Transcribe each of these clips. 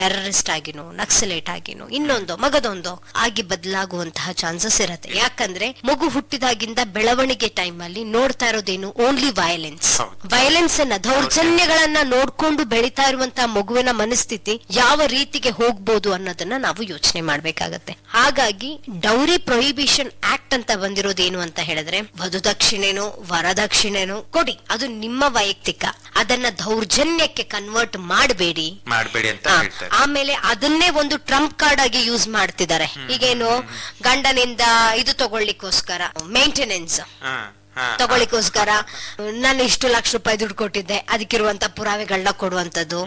Terrorist ಆಗಿನೋ Naxalite ಆಗಿನೋ ಇನ್ನೊಂದೋ ಮಗದೊಂದೋ ಆಗಿ ಬದಲಾಗುವಂತಹ chances ಇರುತ್ತೆ ಯಾಕಂದ್ರೆ ಮಗು ಹುಟ್ಟಿದಾಗಿಂದ ಬೆಳವಣಿಗೆ ಟೈಮ್ ಅಲ್ಲಿ ನೋಡ್ತಾ ಇರೋದೇನು ಓನ್ಲಿ ವಯಲೆನ್ಸ್ ಹೌದು. ವಯಲೆನ್ಸ್ ಅನ್ನ ದೌರ್ಜನ್ಯಗಳನ್ನ ನೋಡ್ಕೊಂಡು ಬೆಳೀತಾ ಇರುವಂತಹ ಮಗುವಿನ ಮನಸ್ಥಿತಿ ಯಾವ ರೀತಿಗೆ ಹೋಗ್ಬೋದು ಅನ್ನೋದನ್ನ ನಾವು ಯೋಚನೆ ಮಾಡ್ಬೇಕಾಗತ್ತೆ ಹಾಗಾಗಿ ಡೌರಿ ಪ್ರೊಹಿಬಿಷನ್ ಆಕ್ಟ್ ಅಂತ ಬಂದಿರೋದೇನು ಅಂತ ಹೇಳಿದ್ರೆ ವಧುದಕ್ಷಿಣೆನೋ ವರದಕ್ಷಿಣೆನೋ ಕೊಡಿ ಅದು ನಿಮ್ಮ ವೈಯಕ್ತಿಕ ಅದನ್ನ ದೌರ್ಜನ್ಯಕ್ಕೆ ಕನ್ವರ್ಟ್ ಮಾಡಬೇಡಿ ಮಾಡಬೇಡಿ ಅಂತ ಆ, ಹೇಳ್ತಾರೆ ಆಮೇಲೆ ಅದನ್ನೇ ಒಂದು ಟ್ರಂಪ್ ಕಾರ್ಡ್ ಆಗಿ ಯೂಸ್ ಮಾಡ್ತಿದ್ದಾರೆ ಈಗೇನು ಗಂಡನಿಂದ ಇದು ತಗೊಳ್ಳಿಕ್ಕೋಸ್ಕರ ಮೇಂಟೆನೆನ್ಸ್ ಹಾ, ಹಾ, ತಗೊಳ್ಳಿಕ್ಕೋಸ್ಕರ ನಾನು ಇಷ್ಟು ಲಕ್ಷ ರೂಪಾಯಿ ದುಡ್ಡು ಕೊಟ್ಟಿದ್ದೆ ಅದಕ್ಕಿರುವಂತ ಪುರಾವೆಗಳನ್ನ ಕೊಡುವಂತದ್ದು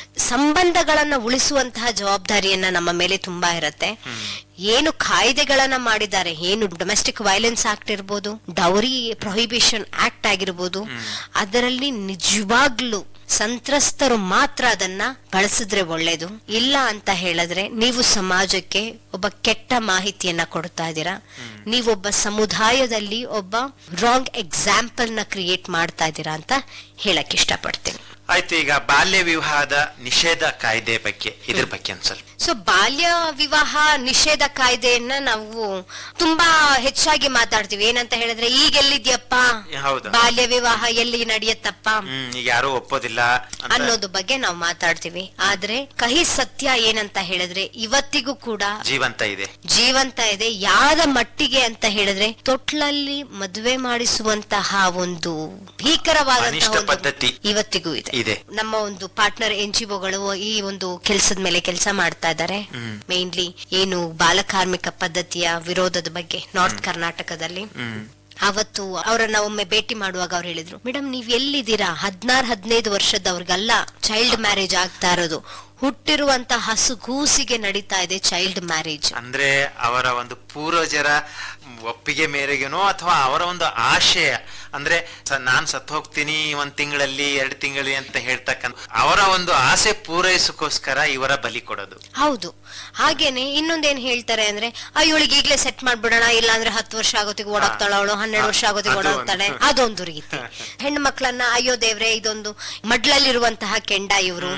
ಸಂಬಂಧಗಳನ್ನ ಉಳಿಸುವಂತಹ ಜವಾಬ್ದಾರಿಯನ್ನ ನಮ್ಮ ಮೇಲೆ ತುಂಬಾ ಇರುತ್ತೆ ಏನು ಕಾಯ್ದೆಗಳನ್ನ ಮಾಡಿದ್ದಾರೆ ಏನು ಡೊಮೆಸ್ಟಿಕ್ ವೈಲೆನ್ಸ್ ಆಕ್ಟ್ ಇರ್ಬೋದು ಡೌರಿ ಪ್ರೊಹಿಬಿಷನ್ ಆಕ್ಟ್ ಆಗಿರ್ಬೋದು ಅದರಲ್ಲಿ ನಿಜವಾಗ್ಲೂ ಸಂತ್ರಸ್ತರು ಮಾತ್ರ ಅದನ್ನ ಬಳಸಿದ್ರೆ ಒಳ್ಳೇದು ಇಲ್ಲ ಅಂತ ಹೇಳಿದ್ರೆ ನೀವು ಸಮಾಜಕ್ಕೆ ಒಬ್ಬ ಕೆಟ್ಟ ಮಾಹಿತಿಯನ್ನ ಕೊಡ್ತಾ ಇದ್ದೀರಾ ನೀವೊಬ್ಬ ಸಮುದಾಯದಲ್ಲಿ ಒಬ್ಬ ರಾಂಗ್ ಎಕ್ಸಾಂಪಲ್ ನ ಕ್ರಿಯೇಟ್ ಮಾಡ್ತಾ ಇದ್ದೀರಾ ಅಂತ ಹೇಳಕ್ ಇಷ್ಟಪಡ್ತೀನಿ ಆಯ್ತು ಈಗ ಬಾಲ್ಯ ವಿವಾಹದ ನಿಷೇಧ ಕಾಯ್ದೆ ಬಗ್ಗೆ ಇದ್ರ ಬಗ್ಗೆ ಒಂದ್ ಸ್ವಲ್ಪ ಸೊ ಬಾಲ್ಯ ವಿವಾಹ ನಿಷೇಧ ಕಾಯ್ದೆಯನ್ನ ನಾವು ತುಂಬಾ ಹೆಚ್ಚಾಗಿ ಮಾತಾಡ್ತೀವಿ ಏನಂತ ಹೇಳಿದ್ರೆ ಈಗ ಎಲ್ಲಿದ್ಯಪ್ಪ ಹೌದು ಬಾಲ್ಯ ವಿವಾಹ ಎಲ್ಲಿ ನಡೆಯತ್ತಪ್ಪ ಹ್ಮ್ ಈಗ ಯಾರು ಒಪ್ಪೋದಿಲ್ಲ ಅಂತ ಅನ್ನೋದು ಬಗ್ಗೆ ನಾವು ಮಾತಾಡ್ತೀವಿ ಆದ್ರೆ ಕಹಿ ಸತ್ಯ ಏನಂತ ಹೇಳಿದ್ರೆ ಇವತ್ತಿಗೂ ಕೂಡ ಜೀವಂತ ಇದೆ ಜೀವಂತ ಇದೆ ಯಾರ ಮಟ್ಟಿಗೆ ಅಂತ ಹೇಳಿದ್ರೆ ತೊಟ್ಲಲ್ಲಿ ಮದುವೆ ಮಾಡಿಸುವಂತಹ ಒಂದು ಭೀಕರವಾದಂತಹ ಅನಿಷ್ಟ ಒಂದು ಪದ್ಧತಿ ಇವತ್ತಿಗೂ ಇದೆ ಇದೆ. ನಮ್ಮ ಒಂದು ಪಾರ್ಟ್ನರ್ ಎನ್ ಜಿ ಒಗಳು ಈ ಒಂದು ಕೆಲಸದ ಮೇಲೆ ಕೆಲಸ ಮಾಡ್ತಾ ಇದ್ದಾರೆ ಮೇನ್ಲಿ ಏನು ಬಾಲಕಾರ್ಮಿಕ ಪದ್ಧತಿಯ ವಿರೋಧದ ಬಗ್ಗೆ ನಾರ್ತ್ ಕರ್ನಾಟಕದಲ್ಲಿ ಹ್ಮ್ ಅವತ್ತು ಅವರನ್ನ ಒಮ್ಮೆ ಭೇಟಿ ಮಾಡುವಾಗ ಅವ್ರು ಹೇಳಿದ್ರು ಮೇಡಮ್ ನೀವ್ ಎಲ್ಲಿದ್ದೀರಾ ಹದಿನಾರು ಹದಿನೈದು ವರ್ಷದವ್ರಿಗಲ್ಲ ಚೈಲ್ಡ್ ಮ್ಯಾರೇಜ್ ಆಗ್ತಾ ಇರೋದು ಹುಟ್ಟಿರುವಂತ ಹಸುಗೂಸಿಗೆ ನಡೀತಾ ಇದೆ ಚೈಲ್ಡ್ ಮ್ಯಾರೇಜ್ ಅಂದ್ರೆ ಅವರ ಒಂದು ಪೂರ್ವಜರ ಒಪ್ಪಿಗೆ ಮೇರೆಗೆನೋ ಅಥವಾ ಅವರ ಒಂದು ಆಶಯ ಅಂದ್ರೆ ಸ- ನಾನ್ ಸತ್ ಹೋಗ್ತೀನಿ ಒಂದ್ ತಿಂಗಳಲ್ಲಿ ಎರಡ್ ತಿಂಗಳಲ್ಲಿ ಅಂತ ಹೇಳ್ತಕ್ಕಂಥ ಅವರ ಒಂದು ಆಸೆ ಪೂರೈಸಕ್ಕೋಸ್ಕರ ಇವರ ಬಲಿ ಕೊಡೋದು ಹೌದು ಹಾಗೇನೆ ಇನ್ನೊಂದೇನ್ ಹೇಳ್ತಾರೆ ಅಂದ್ರೆ ಇವಳಿಗೆ ಈಗ್ಲೇ ಸೆಟ್ ಮಾಡ್ಬಿಡೋಣ ಇಲ್ಲ ಅಂದ್ರೆ ಹತ್ತು ವರ್ಷ ಆಗೋತಿಗೆ ಓಡಾಕ್ತಾಳ ಅವಳು ಹನ್ನೆರಡು ವರ್ಷ ಆಗೋತಿಗೆ ಅದು ಒಂದು. ಓಡಾಕ್ತಾಳೆ ಅದೊಂದು ರೀತಿ ಹೆಣ್ಣು ಮಕ್ಕಳನ್ನ ಅಯ್ಯೋ ದೇವ್ರೆ ಇದೊಂದು ಮಡ್ಲಲ್ಲಿರುವಂತಹ ಕೆಂಡ ಇವರು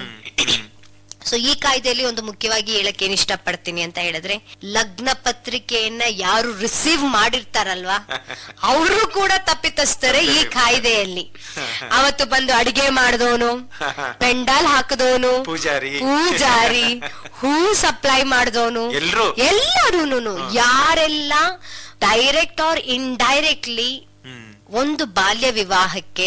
ಸೊ ಈ ಕಾಯ್ದೆಯಲ್ಲಿ ಒಂದು ಮುಖ್ಯವಾಗಿ ಹೇಳಕ್ ಏನ್ ಇಷ್ಟಪಡ್ತೀನಿ ಅಂತ ಹೇಳಿದ್ರೆ ಲಗ್ನ ಪತ್ರಿಕೆಯನ್ನ ಯಾರು ರಿಸೀವ್ ಮಾಡಿರ್ತಾರಲ್ವಾ ಅವರು ಕೂಡ ತಪ್ಪಿತಸ್ತಾರೆ ಈ ಕಾಯ್ದೆಯಲ್ಲಿ ಅವತ್ತು ಬಂದು ಅಡಿಗೆ ಮಾಡಿದವನು ಪೆಂಡಾಲ್ ಹಾಕದವನು ಪೂಜಾರಿ. ಪೂಜಾರಿ ಹೂ ಸಪ್ಲೈ ಮಾಡಿದವನು ಎಲ್ರೂ. ಎಲ್ಲರೂ ಯಾರೆಲ್ಲ ಡೈರೆಕ್ಟ್ ಆರ್ ಇಂಡೈರೆಕ್ಟ್ಲಿ ಹ್ಮ್ ಒಂದು ಬಾಲ್ಯ ವಿವಾಹಕ್ಕೆ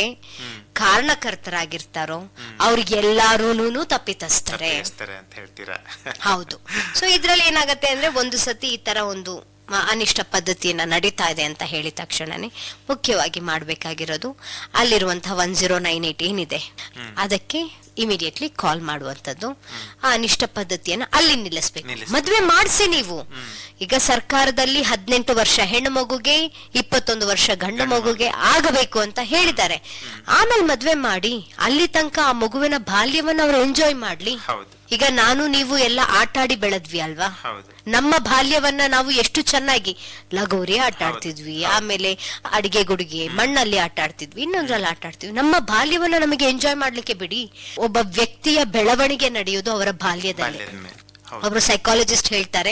ಕಾರಣಕರ್ತರಾಗಿರ್ತಾರೋ ಅವ್ರಿಗೆಲ್ಲಾರೂನು ತಪ್ಪಿತಸ್ತಾರೆ ತಪ್ಪಿಸ್ತಾರೆ ಅಂತ ಹೇಳ್ತೀರಾ ಹೌದು ಸೊ ಇದ್ರಲ್ಲಿ ಏನಾಗತ್ತೆ ಅಂದ್ರೆ ಒಂದು ಸತಿ ಈ ತರ ಒಂದು ಮ- ಅನಿಷ್ಟ ಪದ್ಧತಿಯನ್ನ ನಡೀತಾ ಇದೆ ಅಂತ ಹೇಳಿದ ತಕ್ಷಣನೇ ಮುಖ್ಯವಾಗಿ ಮಾಡ್ಬೇಕಾಗಿರೋದು ಅಲ್ಲಿರುವಂತಹ ಒನ್ ಜೀರೋ ನೈನ್ ಏಟ್ ಏನಿದೆ ಅದಕ್ಕೆ ಇಮಿಡಿಯೇಟ್ಲಿ ಕಾಲ್ ಮಾಡುವಂತದ್ದು ಆ ಅನಿಷ್ಟ ಪದ್ಧತಿಯನ್ನ ಅಲ್ಲಿ ನಿಲ್ಲಿಸ್ಬೇಕು ನಿಲ್ಲಿಸ್ಬೇಕು. ಮದ್ವೆ ಮಾಡಿಸಿ ನೀವು ಈಗ ಸರ್ಕಾರದಲ್ಲಿ ಹದಿನೆಂಟು ವರ್ಷ ಹೆಣ್ಣು ಮಗುಗೆ ಇಪ್ಪತ್ತೊಂದು ವರ್ಷ ಗಂಡು ಮಗುಗೆ ಆಗಬೇಕು ಅಂತ ಹೇಳಿದ್ದಾರೆ ಆಮೇಲೆ ಮದ್ವೆ ಮಾಡಿ ಅಲ್ಲಿ ತನಕ ಆ ಮಗುವಿನ ಬಾಲ್ಯವನ್ನ ಅವ್ರು ಎಂಜಾಯ್ ಮಾಡ್ಲಿ ಹೌದು ಈಗ ನಾನು ನೀವು ಎಲ್ಲ ಆಟಾಡಿ ಬೆಳೆದ್ವಿ ಅಲ್ವಾ ಹೌದು ನಮ್ಮ ಬಾಲ್ಯವನ್ನ ನಾವು ಎಷ್ಟು ಚೆನ್ನಾಗಿ ಲಗೋರಿ ಆಟ ಆಡ್ತಿದ್ವಿ ಆಮೇಲೆ ಅಡಿಗೆ ಗುಡಿಗೆ ಮಣ್ಣಲ್ಲಿ ಆಟ ಆಡ್ತಿದ್ವಿ ಇನ್ನೊಂದ್ರಲ್ಲಿ ಆಟ ಆಡ್ತಿದ್ವಿ ನಮ್ಮ ಬಾಲ್ಯವನ್ನ ನಮಗೆ ಎಂಜಾಯ್ ಮಾಡ್ಲಿಕ್ಕೆ ಬಿಡಿ ಒಬ್ಬ ವ್ಯಕ್ತಿಯ ಬೆಳವಣಿಗೆ ನಡೆಯೋದು ಅವರ ಬಾಲ್ಯದಲ್ಲಿ ಬಾಲ್ಯದ ಮೇಲೆ ಹೌದು ಒಬ್ರು ಸೈಕಾಲಜಿಸ್ಟ್ ಹೇಳ್ತಾರೆ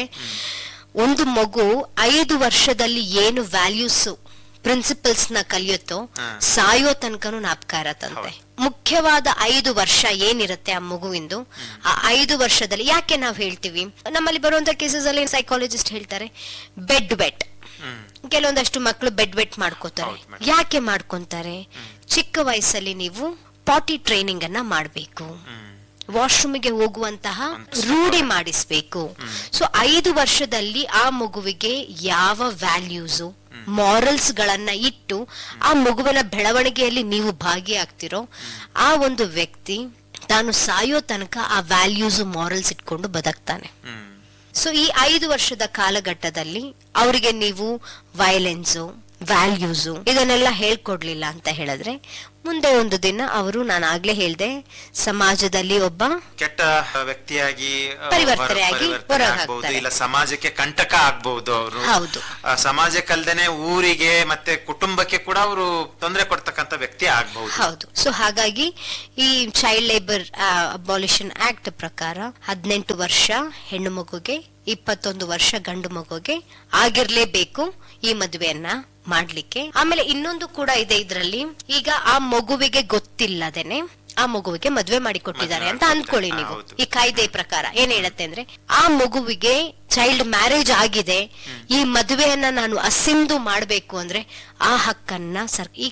ಒಂದು ಮಗು ಐದು ವರ್ಷದಲ್ಲಿ ಏನು ವ್ಯಾಲ್ಯೂಸ್ ಪ್ರಿನ್ಸಿಪಲ್ಸ್ ನ ಕಲಿಯುತ್ತೋ ಹಾ. ಸಾಯೋ ತನಕನೂ ಜ್ಞಾಪಕ ಇರತ್ತಂತೆ ಮುಖ್ಯವಾದ ಐದು ವರ್ಷ ಏನಿರುತ್ತೆ ಆ ಮಗುವಿಂದು ಆ ಐದು ವರ್ಷದಲ್ಲಿ ಯಾಕೆ ನಾವ್ ಹೇಳ್ತೀವಿ ನಮ್ಮಲ್ಲಿ ಬರುವಂತ ಕೇಸಸ್ ಅಲ್ಲಿ ಸೈಕಾಲಜಿಸ್ಟ್ ಹೇಳ್ತಾರೆ ಬೆಡ್ ಬೆಟ್ ಹ್ಮ್ ಕೆಲವೊಂದಷ್ಟು ಮಕ್ಕಳು ಬೆಡ್ ಬೆಟ್ ಮಾಡ್ಕೋತಾರೆ ಹೌದು madam. ಯಾಕೆ ಮಾಡ್ಕೊಂತಾರೆ ಚಿಕ್ಕ ವಯಸ್ಸಲ್ಲಿ ನೀವು ಪಾಟಿ ಟ್ರೈನಿಂಗ್ ಅನ್ನ ಮಾಡ್ಬೇಕು ಹ್ಮ್ ವಾಶ್ರೂಮ್ಗೆ ಹೋಗುವಂತಹ ರೂಢಿ ಮಾಡಿಸ್ಬೇಕು ಸೊ ಐದು ವರ್ಷದಲ್ಲಿ ಆ ಮಗುವಿಗೆ ಯಾವ ವ್ಯಾಲ್ಯೂಸು ಮಾರಲ್ಸ್ ಗಳನ್ನ ಇಟ್ಟು ಆ ಮಗುವಿನ ಬೆಳವಣಿಗೆಯಲ್ಲಿ ನೀವು ಭಾಗಿಯಾಗ್ತಿರೋ ಆ ಒಂದು ವ್ಯಕ್ತಿ ತಾನು ಸಾಯೋ ತನಕ ಆ ವ್ಯಾಲ್ಯೂಸ್ ಮಾರಲ್ಸ್ ಇಟ್ಕೊಂಡು ಬದುಕ್ತಾನೆ ಹ್ಮ್ ಸೊ ಈ ಐದು ವರ್ಷದ ಕಾಲಘಟ್ಟದಲ್ಲಿ ಅವರಿಗೆ ನೀವು ವೈಲೆನ್ಸು ವ್ಯಾಲ್ಯೂಸ್ ಇದನ್ನೆಲ್ಲ ಹೇಳ್ಕೊಡ್ಲಿಲ್ಲ ಅಂತ ಹೇಳಿದ್ರೆ ಮುಂದೆ ಒಂದು ದಿನ ಅವರು ನಾನು ಆಗ್ಲೇ ಹೇಳ್ದೆ ಸಮಾಜದಲ್ಲಿ ಒಬ್ಬ ಕೆಟ್ಟ ವ್ಯಕ್ತಿಯಾಗಿ ಆ, ಪರಿವರ್ತನೆಯಾಗಿ ಹೊರ- ಪರಿವರ್ತನೆ ಹೊರಗೆ ಆಗ್ಬಹುದು ಹಾಕ್ತಾರೆ. ಇಲ್ಲ ಸಮಾಜಕ್ಕೆ ಕಂಟಕ ಆಗ್ಬಹುದು ಅವರು ಹೌದು. ಸಮಾಜಕ್ಕಲ್ದೇನೆ ಊರಿಗೆ ಮತ್ತೆ ಕುಟುಂಬಕ್ಕೆ ಕೂಡ ಅವರು ತೊಂದರೆ ಕೊಡ್ತಕ್ಕಂತ ವ್ಯಕ್ತಿ ಆಗ್ಬಹುದು ಹೌದು ಸೊ ಹಾಗಾಗಿ ಈ ಚೈಲ್ಡ್ ಲೇಬರ್ ಅಬಾಲಿಷನ್ ಆಕ್ಟ್ ಪ್ರಕಾರ ಹದಿನೆಂಟು ವರ್ಷ ಹೆಣ್ಣು ಮಗುಗೆ ಇಪ್ಪತ್ತೊಂದು ವರ್ಷ ಗಂಡು ಮಗುಗೆ ಆಗಿರ್ಲೇಬೇಕು ಈ ಮದುವೆಯನ್ನ ಮಾಡ್ಲಿಕ್ಕೆ ಆಮೇಲೆ ಇನ್ನೊಂದು ಕೂಡ ಇದೆ ಇದರಲ್ಲಿ ಈಗ ಆ ಮಗುವಿಗೆ ಗೊತ್ತಿಲ್ಲದೇನೆ ಆ ಮಗುವಿಗೆ ಮದುವೆ ಮಾಡಿ ಕೊಟ್ಟಿದ್ದಾರೆ ಅಂತ ಮದ್ವೆ ಅನ್ಕೊಳ್ಳಿ ಹಾ, ನೀವು ಹೌದು. ಈ ಕಾಯ್ದೆ ಪ್ರಕಾರ ಏನ್ ಹೇಳತ್ತೆ ಅಂದ್ರೆ ಆ ಮಗುವಿಗೆ ಚೈಲ್ಡ್ ಮ್ಯಾರೇಜ್ ಆಗಿದೆ ಈ ಮದುವೆಯನ್ನ ನಾನು ಅಸಿಂದು ಮಾಡ್ಬೇಕು ಅಂದ್ರೆ ಆ ಹಕ್ಕನ್ನ ಸರ್ ಈ